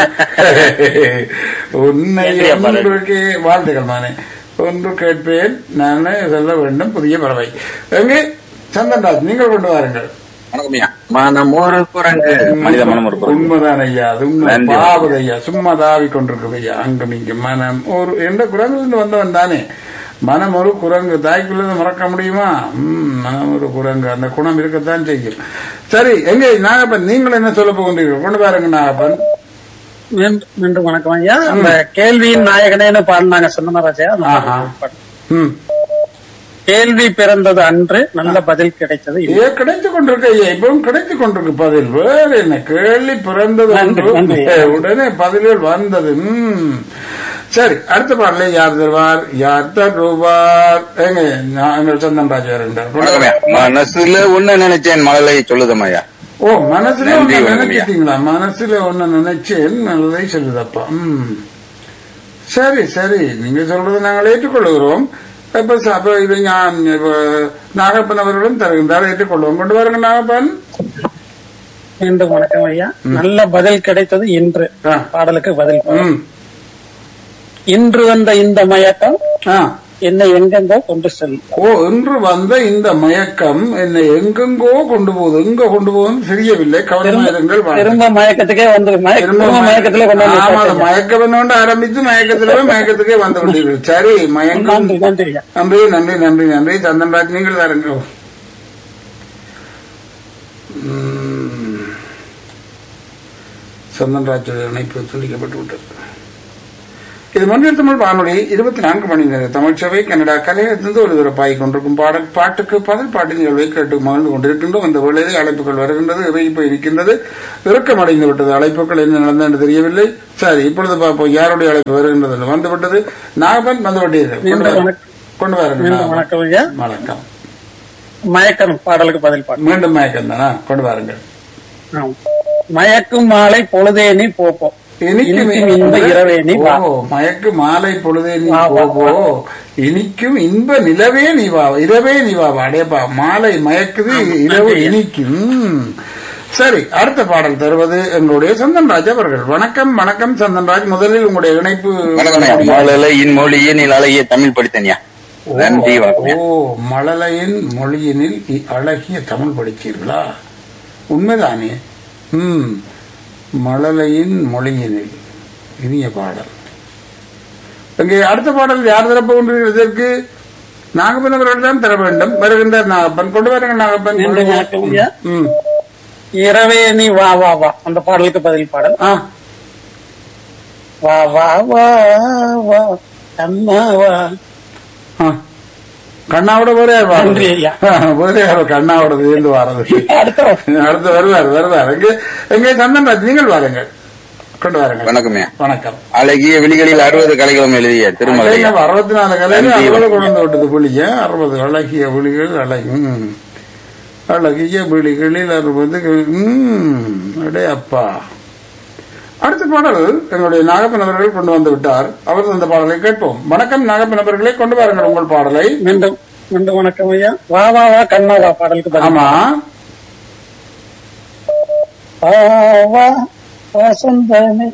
உன்னை நன்றி அப்பா, ஒன்று கே- வாழ்த்துக்கள் நானே ஒன்று கேட்பேன் நானே சொல்ல வேண்டும் புதிய பறவை எங்கே சந்தன்ராஜ் நீங்கள் கொண்டு வாருங்கள் வணக்கம் ஐயா மனம் ஒரு குரங்கு மனித மனம் ஒரு குரங்கு உண்மைதான் ஐயா அது உண்மை நன்றி. பாவது ஐயா சும்மா தாவி கொண்டிருக்குது ஐயா அங்க நீங்க மனம் ஒரு எந்த குரங்கிலிருந்து வந்தவன் தானே மனம் ஒரு குரங்கு தாய்க்குள்ளது மறக்க முடியுமா ம், மனம் ஒரு குரங்கு அந்த குணம் இருக்கத்தான் செய்யும் சரி எங்க நாகப்பன் நீங்கள் என்ன சொல்ல போகின்றீர்கள் கொண்டு பாருங்க நாகப்பன் மீண்டும் மீண்டும் வணக்கம் ஐயா அந்த கேள்வியின் நாயகனேன்னு பாடினாங்க சொன்னராஜா அந்த ஆஹா. பாடல். ம் கேள்வி பிறந்தது அன்று நல்ல பதில் கிடைத்தது இன்று. ஏ கிடைத்து கொண்டிருக்கு ஐயா இப்பவும் கிடைத்து கொண்டிருக்கு பதில் வேற என்ன கேள்வி பிறந்தது நன்றி, ஒன்று. நன்றி. ஏ, உடனே பதில்கள் வந்தது ம் சரி அடுத்த பாடலை யார் தருவார் யார் தருவார் எங்க நான் எங்கள் சந்தன்ராஜ் வருகின்றார் வணக்கம் ஐயா மனசுல ஒண்ணு நினைச்சேன் மழலை சொல்லுதம் ஐயா ஓ மனசுல நன்றி, ஒண்ணு வணக்கம் ஐயா. நினைச்சிட்டீங்களா மனசுல ஒண்ணு நினைச்சேன் நல்லதை சொல்லுதப்பா ம் சரி சரி நீங்க சொல்றது நாங்கள் ஏற்றுக்கொள்கிறோம் இப்ப ச- அப்ப இது நான் இப்ப நாகப்பன் அவர்களும் தருகின்றார் ஏற்றுக்கொள்வோம் கொண்டு வாருங்க நாகப்பன் மீண்டும் வணக்கம் ஐயா நல்ல பதில் கிடைத்தது இன்று ஆ. பாடலுக்கு பதில் பாடல். ம் இன்று வந்த இந்த மயக்கம் ஆ என்னை எங்கெங்கோ கொண்டு செல்லும் ஓ இன்று வந்த இந்த மயக்கம் என்னை எங்கெங்கோ கொண்டு போகுது எங்க கொண்டு போகுதுன்னு தெரியவில்லை கவனமாயிருங்கள் வாழ்த்துக்கள். திரும்ப மயக்கத்துக்கே வந்து மயக்க- திரும்ப திரும்ப மயக்கத்திலே கொண்டு வந்து ஆமா, அது விட்டாச்சு. மயக்க பண்ணோண்டு ஆரம்பித்து மயக்கத்திலே மயக்கத்துக்கே வந்து விட்டீர்கள் சரி மயக்கம் நன்றி நன்றி ஐயா நன்றி நன்றி நன்றி நன்றி சந்தன்ராஜ் நீங்கள் தாருங்க ம். சந்தன்ராஜ் இணைப்பு துண்டிக்கப்பட்டு விட்டது இது மன்றில் தமிழ் வானொலி இருபத்தி நான்கு மணி நேர தமிழ்ச்சபை கனடா கலையிலிருந்து ஒரு தூரப்பாய் கொண்டிருக்கும் பாடல் பாட்டுக்கு பதில் பாட்டு நிகழ்வை கேட்டு மகிழ்ந்து கொண்டிருக்கின்றோம் இந்த வேளையில் அழைப்புகள் வருகின்றது இறைப்பு இருக்கின்றது இறுக்கம் அடைந்து விட்டது அழைப்புகள் என்ன நடந்தது என்று தெரியவில்லை சரி இப்பொழுது பார்ப்போம் யாருடைய அழைப்பு வருகின்றது என்று வந்து விட்டது நாகப்பன் வந்து விட்டீர்கள் கொண்டு மீண்டும் வாருங்கள். வணக்கம். கொண்டு வாருங்கள் மீண்டும் நாகப்பன். வணக்கம் ஐயா வணக்கம் மயக்கம் பாடலுக்கு பதில் பாடு மீண்டும் மயக்கம் தானா கொண்டு வாருங்கள் ஆம். மயக்கும் மாலை பொழுதே நீ போப்போம் இனிக்கும் இனிக்கும் இன்ப இரவே நீ வா. ஓ, மயக்கு மாலை பொழுதே நீ வா, வா, போ இனிக்கும் இன்ப நிலவே நீ வா இரவே நீ வா அடேப்பா மாலை மயக்குது இரவு நன்றி. இனிக்கும் ம். சரி அடுத்த பாடல் தருவது எங்களுடைய சந்தன்ராஜ் அவர்கள் வணக்கம் வணக்கம் சந்தன்ராஜ் முதலில் உங்களுடைய இணைப்பு வணக்கம் ஐயா மழலையின் மொழியினில் அழகிய தமிழ் படித்தனியா ஓ, நன்றி வணக்கம் ஐயா. ஓ மழலையின் மொழியினில் இ- அழகிய தமிழ் படிச்சீர்களா உண்மைதானே ம் மழலையின் மொழியினில் இனிய பாடல் இங்கே அடுத்த பாடல் யார் தரப்போகின்றீர்கள் இதற்கு நாகப்பன் அவர்கள் தான் தர வேண்டும் வருகின்ற நாகப்பன் கொண்டு வருங்க நாகப்பன் மீண்டும் வணக்கம் ஐயா ம் இரவே நீ வா வா வா அந்த பாடலுக்கு பதில் பாடல் ஆ வா வா வா வா அம்மா வா ஆ. கண்ணாவோட வேற யார் வாரது? நன்றி ஐயா. வேற யார் கண்ணாவோட இருந்து வாரது அடுத்த அடுத்து வருவார் வருவார் எங்கே எங்கே சந்தன்ராஜ் நீங்கள் வாருங்கள் கொண்டு வாருங்கள் வணக்கம் ஐயா வணக்கம் அழகிய விழிகளில் அறுபது கலைகளும் எழுதிய திருமலை ஐயா. ஐயா, அறுபத்தி நாலு கலையில நன்றி, அறுபது வணக்கம். கொண்டு விட்டது புளிய அறுபது அழகிய புலிகள் அழகு ம். அழகிய புலிகளில் அறுபது ம், அடே அப்பா அடுத்த பாடல் எங்களுடைய நாகப்பன் அவர்கள் கொண்டு வந்து விட்டார் அவர் அந்த பாடலை கேட்போம் வணக்கம் நாகப்பன் அவர்களே கொண்டு வாருங்கள் உங்கள் பாடலை மீண்டும் மீண்டும் வணக்கம் ஐயா வா வா வா கண்ணா வா பாடலுக்கு பதில் ஆமா வா வா வசந்தமே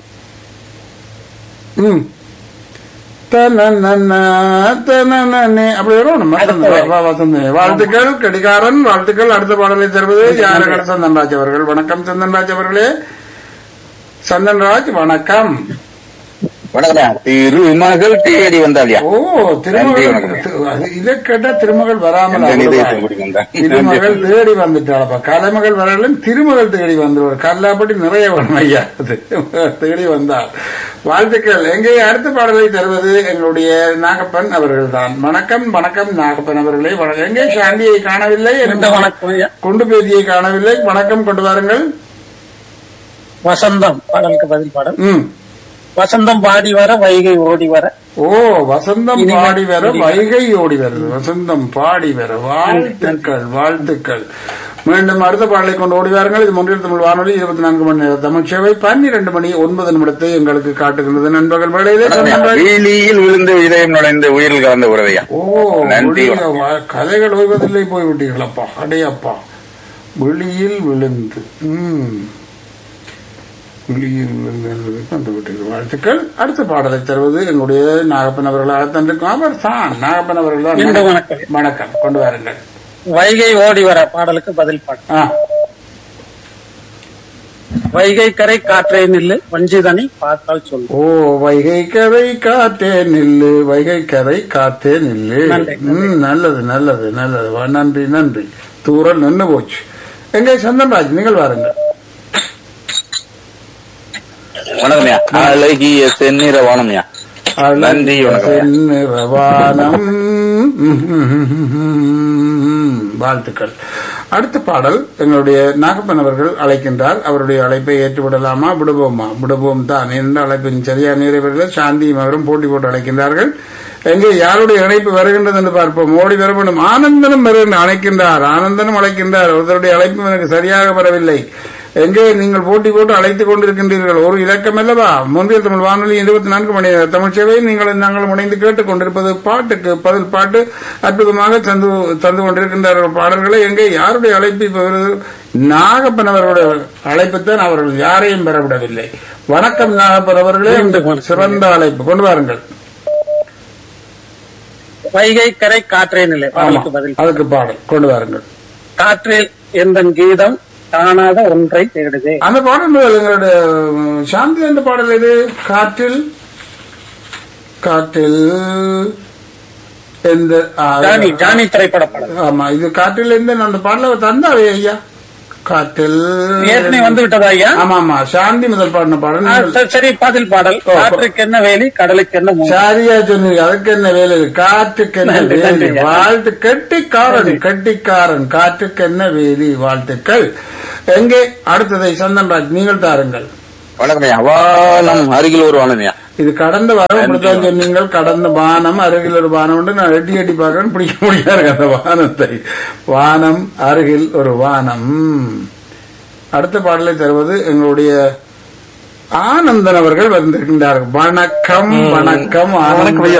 ம் தனனன, தனனனே. அப்படி வரும் அடுத்த வரி. வசந்தமே வாழ்த்துக்கள் கடிகாரன் வாழ்த்துக்கள் அடுத்த பாடலை தருவது யாரகட சந்தன்ராஜ் அவர்கள் வணக்கம் சந்தன்ராஜ் அவர்களே சந்தன்ராஜ் வணக்கம் வணக்கம் திருமகள் தேடி வந்தாலியா ஓ நன்றி, திருமகள் வணக்கம். தி- அது இதை கேட்டா திருமகள் வராமல் எந்த அவ்வளவா. நிதேசம் குடி வந்தா? திருமகள் தேடி வந்துட்டாளப்பா கலைமகள் வரலும் திருமகள் தேடி வந்துருவார் கல்லாப்படி நிறைய வரும் ஐயா அது. தேடி வந்தார் வாழ்த்துக்கள் எங்கே அடுத்த பாடலை தருவது எங்களுடைய நாகப்பன் அவர்கள் தான் வணக்கம் வணக்கம் நாகப்பன் அவர்களே வணக்கம் எங்கே சாந்தியை காணவில்லை இந்த வணக்கம் ஐயா குண்டு பேதியை காணவில்லை வணக்கம் கொண்டு வாருங்கள் வசந்தம் பாடலுக்கு பதில் பாடல் ம் வசந்தம் பாடி வர வைகை ஓடி வர ஓ வசந்தம் இனிமே பாடி வர ஓடி வர. வைகை ஓடி வருது வசந்தம் பாடி வர வாழ்த்துக்கள் வாழ்த்துக்கள் மீண்டும் அடுத்த பாடலை கொண்டு ஓடி வாருங்கள் இது முன்னில் தமிழ் வானொலி இருபத்தி நான்கு மணி நேர தமிழ் சேவை பன்னிரண்டு மணி ஒன்பது நிமிடத்தை எங்களுக்கு காட்டுகின்றது நண்பர்கள் வேளையிலே சொந்தங்கள். வீலியில் விழுந்து இதயம் நுழைந்து உயிரில் கலந்த உறவையா ஓ நன்றி, ஒளிய வா- கலைகள் ஓய்வதில்லை போய்விட்டீர்களப்பா அடையப்பா வெளியில் விழுந்து ம் வெளியில் விழுந்து என்பதற்கு வந்து விட்டீர்கள் வாழ்த்துக்கள் அடுத்த பாடலை தருவது எங்களுடைய நாகப்பன் அவர்களாக தந்திருக்கும் அவர் தான் நாகப்பன் அவர்கள் இந்த தான் வணக்கம். வணக்கம் கொண்டு வாருங்கள் வைகை ஓடி வர பாடலுக்கு பதில் பாடல் ஆ வைகை கரை காற்றே நில்லு வஞ்சிதனை பார்த்தால் சொல்லு ஓ வைகை கரை காத்தே நில்லு வைகை கரை காத்தே நில்லு நன்றி, ம், நல்லது நல்லது நல்லது வா, நன்றி நன்றி தூரல் நின்று போச்சு எங்கே சந்தன்ராஜ் நீங்கள் வாருங்கள் வணக்கம்யா அழகிய செந்நிற வானம்யா நன்றி, வணக்கம். செந்நிறவானம் வாழ்த்துக்கள் அடுத்த பாடல் எங்களுடைய நாகப்பன் அவர்கள் அழைக்கின்றார் அவருடைய அழைப்பை ஏற்றுவிடலாமா விடுவோமா விடுவோம் தான் எந்த அழைப்பின் சரியா நிறைவேறல சாந்தியும் அவரும் போட்டி போட்டு அழைக்கின்றார்கள் எங்கே யாருடைய இணைப்பு வருகின்றது என்று பார்ப்போம் ஓடி வர வேண்டும் ஆனந்தனும் வருகின்ற அழைக்கின்றார் ஆனந்தனும் அழைக்கின்றார் ஒருத்தருடைய அழைப்பும் எனக்கு சரியாக வரவில்லை எங்கே நீங்கள் போட்டி போட்டு அழைத்துக் கொண்டிருக்கின்றீர்கள் ஒரு இலக்கம் அல்லவா முந்தைய தமிழ் வானொலி இருபத்தி நான்கு மணி நேர தமிழ் சேவை நீங்கள் நாங்கள் இணைந்து கேட்டுக் கொண்டிருப்பது பாட்டுக்கு பதில் பாட்டு அற்புதமாக தந்து தந்து கொண்டிருக்கின்றார்கள் பாடல்களை எங்கே யாருடைய அழைப்பு இப்ப வருது நாகப்பன் அவர்களுடைய அழைப்புத்தான் அவர்கள் யாரையும் பெறவிடவில்லை வணக்கம் நாகப்பன் அவர்களே மீண்டும் வணக்கம். சிறந்த அழைப்பு கொண்டு வாருங்கள் வைகை கரை காற்றே நிலை ஆமா பாடலுக்கு பதில் அதுக்கு பாடல் கொண்டு வாருங்கள் காற்றில் எந்த கீதம் காணாத ஒன்றை தேடுதே அந்த பாடல் முதல் எங்களுடைய உம், சாந்தி என்ற பாடல் இது காற்றில் காற்றில் எந்த ஆ, ஜானி ஜானி திரைப்பட பாடல் ஆமா இது காற்றில் எந்த அந்த பாடல தந்தாவே ஐயா காற்றில் ஏற்கனவே வந்து விட்டதா ஐயா ஆமா ஆமா சாந்தி முதல் பாடின பாடல் ஆ, நீங்கள் சரி, சரி பதில் பாடல் ஓ, காற்றுக்கு என்ன வேலி கடலுக்கு என்ன மூலம் சரியா சொன்னீங்க அதுக்கு என்ன வேலை இருக்கு? காற்றுக்கு என்ன நன்றி, வேலி நன்றி, ஐயா. வாழ்த்து கெட்டிக்காரன் கெட்டிக்காரன் காற்றுக்கு என்ன வேலி வாழ்த்துக்கள் எங்கே அடுத்ததை சந்தன்ராஜ் நீங்கள் தாருங்கள் வணக்கம்யா வானம் அருகில் ஒரு வானம்யா இது கடந்த வாரம் இப்படித்தான் சொன்னீங்கள் கடந்த வானம் அருகில் ஒரு வானம் உண்டு நான் எட்டி எட்டி பார்க்கறேன் பிடிக்க முடியாது அந்த வானத்தை வானம் அருகில் ஒரு வானம் அடுத்த பாடலை தருவது எங்களுடைய ஆனந்தன் அவர்கள் வந்திருக்கின்றார்கள் வணக்கம் வணக்கம் ஆனந்தன்